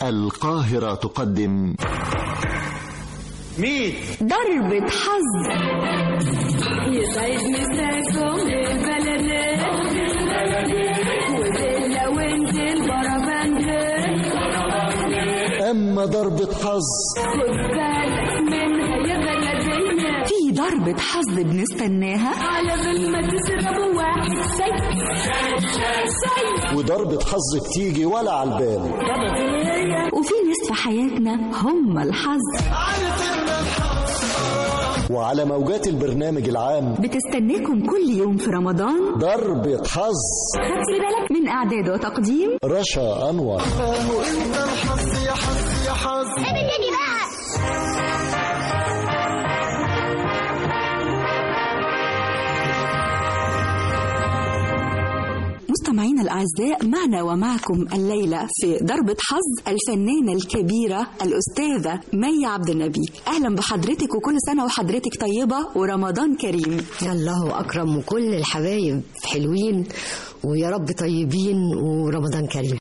القاهرة تقدم مين؟ ضربة حظ يسعد مساكم البلد وزلة وانزل بربند أما ضربة حظ خد بالك منها يا بلدية في ضربة حظ بنستناها على بال ما تشربوا واحد شاي شاي وضربة حظ بتيجي ولا على البال وفي ناس في حياتنا هم الحظ وعلى موجات البرنامج العام بتستناكم كل يوم في رمضان ضربة حظ خدتي بالك من إعداد وتقديم رشا أنور مستمعينا الأعزاء معنا ومعكم الليلة في ضربة حظ الفنانة الكبيرة الأستاذة مي عبد النبي أهلا بحضرتك وكل سنة وحضرتك طيبة ورمضان كريم الله أكرم وكل الحبايب حلوين ويا رب طيبين ورمضان كريم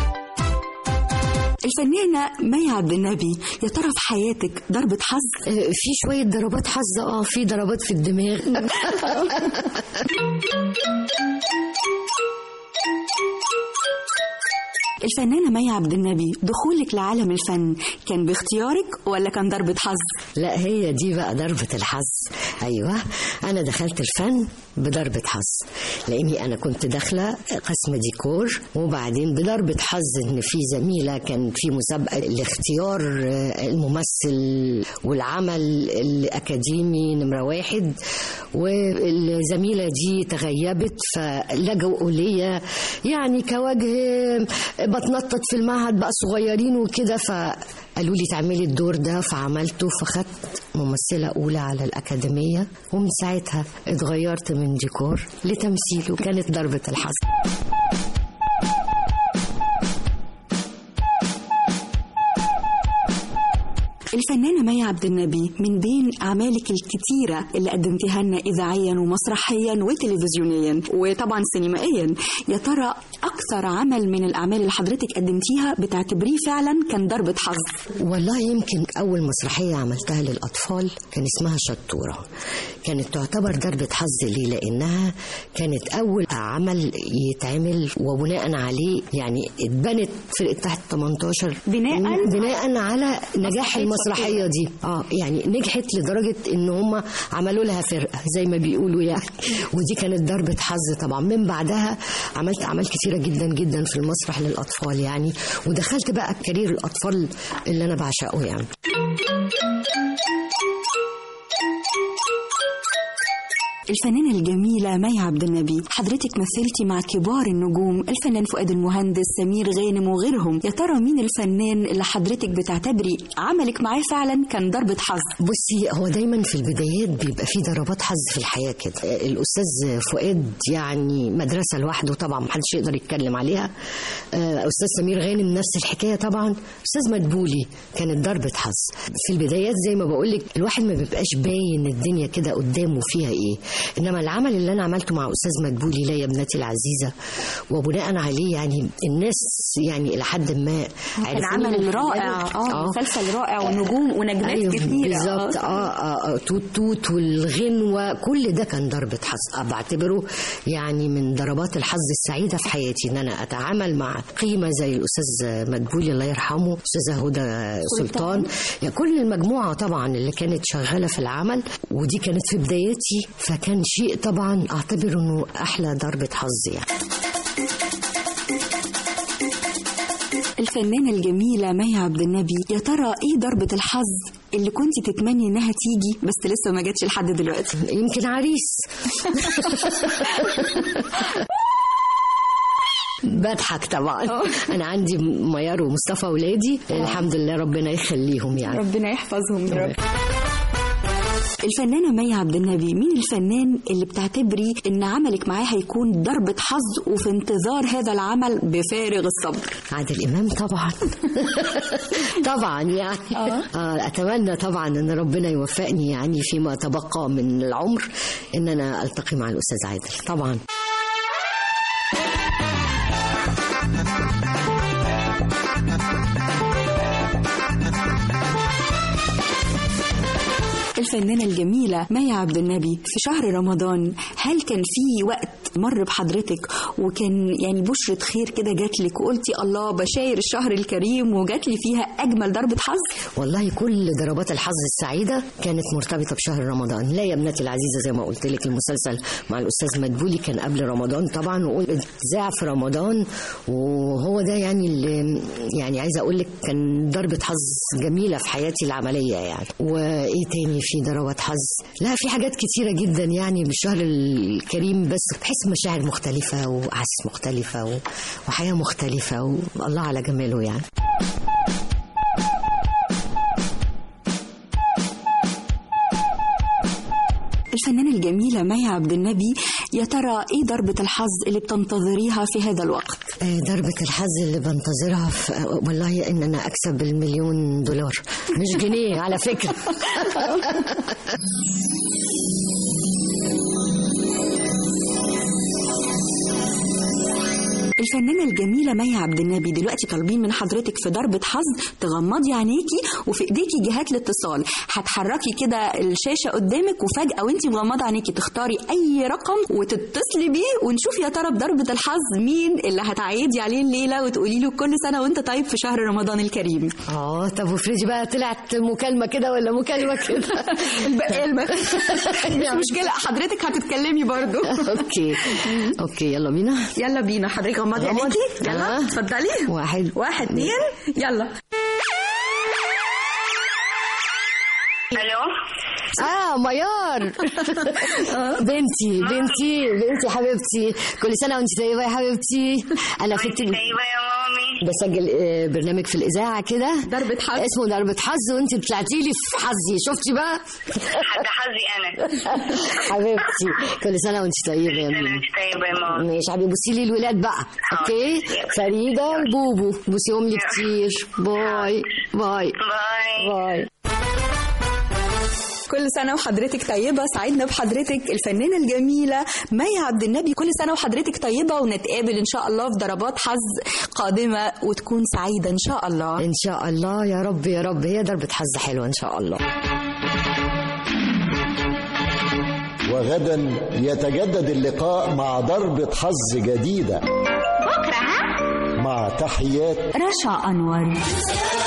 الفنانة مي عبد النبي يا ترى في حياتك ضربة حظ آه، في شوية ضربات حظ اه في ضربات في الدماغ الفنانة مي عبد النبي دخولك لعالم الفن كان باختيارك ولا كان ضربة حظ؟ لا هي دي بقى ضربة الحظ أيوة أنا دخلت الفن بضربة حظ لأني أنا كنت داخلة قسم ديكور وبعدين بضربة حظ إن في زميلة كان في مسابقة لاختيار آه، الممثل والعمل الأكاديمي نمرة واحد والزميلة دي تغيبت فلجوا ليا يعني كوجه بتنطط في المعهد بقى صغيرين وكده فقالوا لي تعملي الدور ده فعملته فخدت ممثلة أولى على الأكاديمية ومن ساعتها اتغيرت من ديكور لتمثيل وكانت ضربة الحظ الفنانة مي عبد النبي من بين أعمالك الكتيرة اللي قدمتها لنا إذاعيا ومسرحيا وتلفزيونيا وطبعا سينمائيا يا ترى أكثر عمل من الأعمال اللي حضرتك قدمتيها بتعتبريه فعلا كان ضربة حظ والله يمكن أول مسرحية عملتها للأطفال كان اسمها شطورة كانت تعتبر ضربة حظ لي لأنها كانت أول عمل يتعمل وبناء عليه يعني اتبنت فرقة تحت 18 بناء؟ بناء على نجاح المسرحية دي اه يعني نجحت لدرجة إن هم عملوا لها فرقة زي ما بيقولوا يعني ودي كانت ضربة حظ طبعا من بعدها عملت أعمال كتيرة جدا جدا في المسرح للأطفال يعني ودخلت بقى كارير الأطفال اللي أنا بعشقه يعني الفنانة الجميلة مي عبد النبي حضرتك مثلتي مع كبار النجوم الفنان فؤاد المهندس سمير غانم وغيرهم يا ترى مين الفنان اللي حضرتك بتعتبري عملك معاه فعلا كان ضربة حظ بصي هو دايما في البدايات بيبقى في ضربات حظ في الحياه كده الاستاذ فؤاد يعني مدرسه لوحده طبعا محدش يقدر يتكلم عليها آه، استاذ سمير غانم نفس الحكايه طبعا استاذ مدبولي كانت ضربه حظ في البدايات زي ما بقول لك الواحد ما بيبقاش باين الدنيا كده قدامه فيها ايه انما العمل اللي انا عملته مع استاذ مدبولي لا يا ابنتي العزيزه وبناء عليه يعني الناس يعني الى حد ما كان عرفوني عمل من رائع خلاله. اه مسلسل رائع ونجوم ونجمات ايوه كتيرة بالظبط اه اه, آه توت توت والغنوه كل ده كان ضربه حظ آه، بعتبره يعني من ضربات الحظ السعيده في حياتي ان انا اتعامل مع قيمه زي الاستاذ مدبولي الله يرحمه استاذه هدى سلطان يعني كل المجموعه طبعا اللي كانت شغاله في العمل ودي كانت في بداياتي فكان شيء طبعا اعتبره انه احلى ضربه حظ يعني الفنانة الجميلة مي عبد النبي يا ترى ايه ضربة الحظ اللي كنت تتمني انها تيجي بس لسه ما جاتش لحد دلوقتي يمكن عريس بضحك طبعا انا عندي ميار ومصطفى ولادي الحمد لله ربنا يخليهم يعني ربنا يحفظهم يا رب الفنانة مي عبد النبي مين الفنان اللي بتعتبري ان عملك معاه هيكون ضربة حظ وفي انتظار هذا العمل بفارغ الصبر عادل امام طبعا طبعا يعني آه اتمنى طبعا ان ربنا يوفقني يعني فيما تبقى من العمر ان انا التقي مع الاستاذ عادل طبعا الفنانة الجميلة مي عبد النبي في شهر رمضان هل كان في وقت مر بحضرتك وكان يعني بشرة خير كده جات لك وقلتي الله بشاير الشهر الكريم وجات لي فيها أجمل ضربة حظ والله كل ضربات الحظ السعيدة كانت مرتبطة بشهر رمضان لا يا ابنتي العزيزة زي ما قلت لك المسلسل مع الأستاذ مدبولي كان قبل رمضان طبعا واتذاع في رمضان وهو ده يعني اللي يعني عايزة أقول لك كان ضربة حظ جميلة في حياتي العملية يعني وإيه تاني في ضربات حظ لا في حاجات كتيرة جدا يعني بالشهر الكريم بس بحس مشاعر مختلفة وأحاسيس مختلفة و- وحياة مختلفة والله على جماله يعني الفنانة الجميلة مي عبد النبي يا ترى إيه ضربة الحظ اللي بتنتظريها في هذا الوقت آه، ضربة الحظ اللي بنتظرها في آه، والله ان انا اكسب المليون دولار مش جنيه على فكرة الفنانة الجميلة مي عبد النبي دلوقتي طالبين من حضرتك في ضربة حظ تغمضي عينيكي وفي ايديكي جهات الاتصال هتحركي كده الشاشة قدامك وفجأة وانتي مغمضة عينيكي تختاري أي رقم وتتصلي بيه ونشوف يا ترى بضربة الحظ مين اللي هتعيدي عليه الليلة وتقولي له كل سنة وانت طيب في شهر رمضان الكريم اه طب وفريدي بقى طلعت مكالمة كده ولا مكالمة كده البقال مش مشكلة حضرتك هتتكلمي برضو اوكي اوكي يلا بينا يلا بينا حضرتك غمضي غمض. عينيكي يلا آه. اتفضلي واحد واحد اتنين يلا الو اه ميار بنتي بنتي بنتي حبيبتي كل سنة وانت طيبة يا حبيبتي انا في وانت طيبه يا مامي بسجل آه، برنامج في الإذاعة كده ضربة حظ. اسمه ضربة حظ وانت طلعتي لي في حظي شفتي بقى ده حظي انا حبيبتي كل سنة وانت طيبة يا انا ميمي مش طيبه يا ماما ماشي حبيبي بصي لي الولاد بقى اوكي فريدة وبوبو بوسيهم لي كتير باي باي باي باي كل سنة وحضرتك طيبة سعدنا بحضرتك الفنانة الجميلة مي عبد النبي كل سنة وحضرتك طيبة ونتقابل إن شاء الله في ضربات حظ قادمة وتكون سعيدة إن شاء الله ان شاء الله يا رب يا رب هي ضربة حظ حلوة ان شاء الله وغدا يتجدد اللقاء مع ضربة حظ جديدة بكره ها مع تحيات رشا أنور